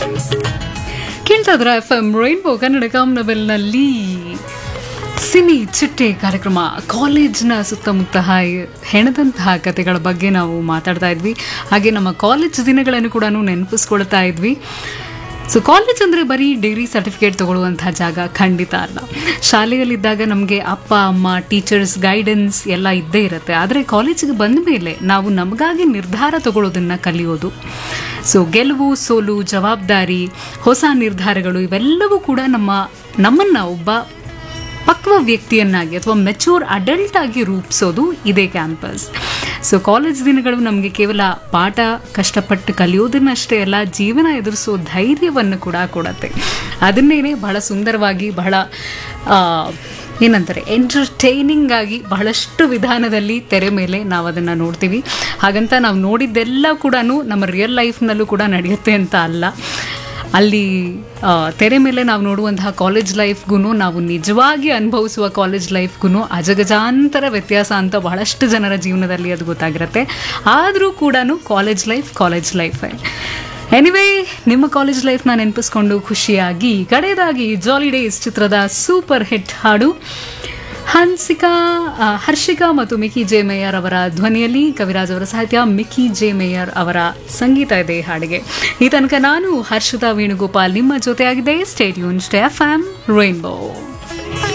ಕೇಳ್ತಾ ಇದ್ರ F M rainbow Kannada ಕಾಮನಬೆಲ್ನಲ್ಲಿ ಸಿನಿ ಚಿಟ್ಟೆ ಕಾರ್ಯಕ್ರಮ ಕಾಲೇಜ್ನ ಸುತ್ತಮುತ್ತ ಹಾಯ್- ಹೆಣದಂತಹ ಕಥೆಗಳ ಬಗ್ಗೆ ನಾವು ಮಾತಾಡ್ತಾ ಇದ್ವಿ ಹಾಗೆ ನಮ್ಮ ಕಾಲೇಜ್ ದಿನಗಳನ್ನು ಕೂಡ ನೆನಪಿಸ್ಕೊಳ್ತಾ ಇದ್ವಿ ಸೊ ಕಾಲೇಜ್ ಅಂದರೆ ಬರೀ ಡಿಗ್ರಿ ಸರ್ಟಿಫಿಕೇಟ್ ತಗೊಳ್ಳುವಂತಹ ಜಾಗ ಖಂಡಿತ ಅಲ್ಲ ಶಾಲೆಯಲ್ಲಿದ್ದಾಗ ನಮಗೆ ಅಪ್ಪ ಅಮ್ಮ ಟೀಚರ್ಸ್ ಗೈಡೆನ್ಸ್ ಎಲ್ಲ ಇದ್ದೇ ಇರುತ್ತೆ ಆದರೆ ಕಾಲೇಜಿಗೆ ಬಂದ ಮೇಲೆ ನಾವು ನಮಗಾಗಿ ನಿರ್ಧಾರ ತಗೊಳ್ಳೋದನ್ನು ಕಲಿಯೋದು ಸೊ ಗೆಲುವು ಸೋಲು ಜವಾಬ್ದಾರಿ ಹೊಸ ನಿರ್ಧಾರಗಳು ಇವೆಲ್ಲವೂ ಕೂಡ ನಮ್ಮ ನಮ್ಮನ್ನು ಒಬ್ಬ ಪಕ್ವ ವ್ಯಕ್ತಿಯನ್ನಾಗಿ ಅಥವಾ ಮೆಚೂರ್ ಅಡಲ್ಟ್ ಆಗಿ ರೂಪಿಸೋದು ಇದೇ ಕ್ಯಾಂಪಸ್ ಸೊ ಕಾಲೇಜ್ ದಿನಗಳು ನಮಗೆ ಕೇವಲ ಪಾಠ ಕಷ್ಟಪಟ್ಟು ಕಲಿಯೋದನ್ನಷ್ಟೇ ಅಲ್ಲ ಜೀವನ ಎದುರಿಸೋ ಧೈರ್ಯವನ್ನು ಕೂಡ ಕೊಡತ್ತೆ ಅದನ್ನೇನೆ ಬಹಳ ಸುಂದರವಾಗಿ ಬಹಳ ಆ, ಏನಂತಾರೆ ಎಂಟರ್ಟೈನಿಂಗ್ ಆಗಿ ಬಹಳಷ್ಟು ವಿಧಾನದಲ್ಲಿ ತೆರೆ ಮೇಲೆ ನಾವು ಅದನ್ನು ನೋಡ್ತೀವಿ ಹಾಗಂತ ನಾವು ನೋಡಿದ್ದೆಲ್ಲ ಕೂಡ ನಮ್ಮ ರಿಯಲ್ ಲೈಫ್ನಲ್ಲೂ ಕೂಡ ನಡೆಯುತ್ತೆ ಅಂತ ಅಲ್ಲ ಅಲ್ಲಿ ಆ, ತೆರೆ ಮೇಲೆ ನಾವು ನೋಡುವಂತಹ ಕಾಲೇಜ್ ಲೈಫ್ಗೂ ನಾವು ನಿಜವಾಗಿ ಅನುಭವಿಸುವ ಕಾಲೇಜ್ ಲೈಫ್ಗೂ ಅಜಗಜಾಂತರ ವ್ಯತ್ಯಾಸ ಅಂತ ಬಹಳಷ್ಟು ಜನರ ಜೀವನದಲ್ಲಿ ಅದು ಗೊತ್ತಾಗಿರುತ್ತೆ ಆದರೂ ಕೂಡ ಕಾಲೇಜ್ ಲೈಫ್ ಕಾಲೇಜ್ ಲೈಫೇ ಎನಿವೇ ನಿಮ್ಮ ಕಾಲೇಜ್ ಲೈಫ್ನ ನೆನಪಿಸ್ಕೊಂಡು ಖುಷಿಯಾಗಿ ಕಡೆಯದಾಗಿ ಜಾಲಿ ಡೇಸ್ ಚಿತ್ರದ ಸೂಪರ್ ಹಿಟ್ ಹಾಡು ಹನ್ಸಿಕಾ ಆ, ಹರ್ಷಿಕಾ ಮತ್ತು ಮಿಕಿ ಜೆ ಮೇಯರ್ ಅವರ ಧ್ವನಿಯಲ್ಲಿ ಕವಿರಾಜ್ ಅವರ ಸಾಹಿತ್ಯ ಮಿಕಿ ಜೆ ಮೇಯರ್ ಅವರ ಸಂಗೀತ ಇದೆ ಈ ಹಾಡಿಗೆ ಈ ತನಕ ನಾನು ಹರ್ಷಿತಾ ವೇಣುಗೋಪಾಲ್ ನಿಮ್ಮ ಜೊತೆಯಾಗಿದೆ stay tuned stay F M rainbow